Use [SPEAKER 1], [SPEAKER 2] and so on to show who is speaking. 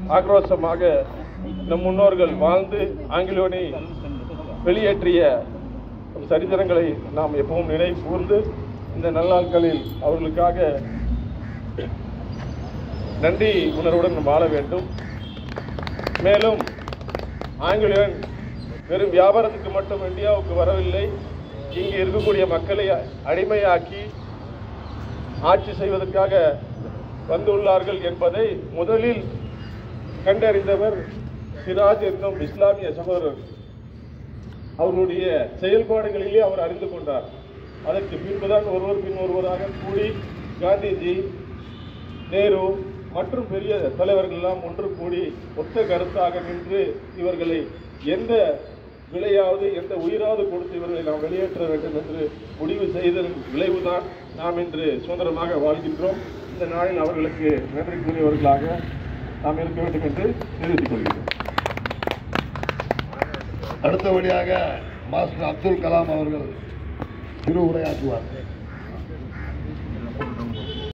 [SPEAKER 1] ஆக்ரோஷமாக நம் முன்னோர்கள் வாழ்ந்து ஆங்கிலோனை வெளியேற்றிய சரித்திரங்களை நாம் எப்பவும் நினைவு கூர்ந்து இந்த நல்லாட்களில் அவர்களுக்காக நன்றி உணர்வுடன் வாழ வேண்டும் மேலும் ஆங்கிலேயன் வெறும் வியாபாரத்துக்கு மட்டும் இந்தியாவுக்கு வரவில்லை இங்கு இருக்கக்கூடிய மக்களை அடிமையாக்கி ஆட்சி செய்வதற்காக வந்துள்ளார்கள் என்பதை முதலில் கண்டறிந்தவர் சிராஜ் என்னும் இஸ்லாமிய சகோதரர் அவருடைய செயல்பாடுகளிலே அவர் அறிந்து கொண்டார் அதற்கு பின்புதான் ஒருவர் பின் ஒருவராக கூடி காந்திஜி நேரு மற்றும் பெரிய தலைவர்கள் எல்லாம் ஒன்று கூடி ஒத்த கருத்தாக நின்று இவர்களை எந்த விலையாவது எந்த உயிராவது கொடுத்து இவர்களை நாம் வெளியேற்ற வேண்டும் என்று முடிவு செய்ததன் விளைவுதான் நாம் இன்று சுதந்திரமாக வாழ்கின்றோம் இந்த நாளில் அவர்களுக்கு நன்றி கூறியவர்களாக நாம் இருக்க வேண்டும் என்று தெரிவித்துக் கொள்கிறோம்
[SPEAKER 2] அடுத்தபடியாக மாஸ்டர் அப்துல் கலாம் அவர்கள் திரு உரையாற்றுவார்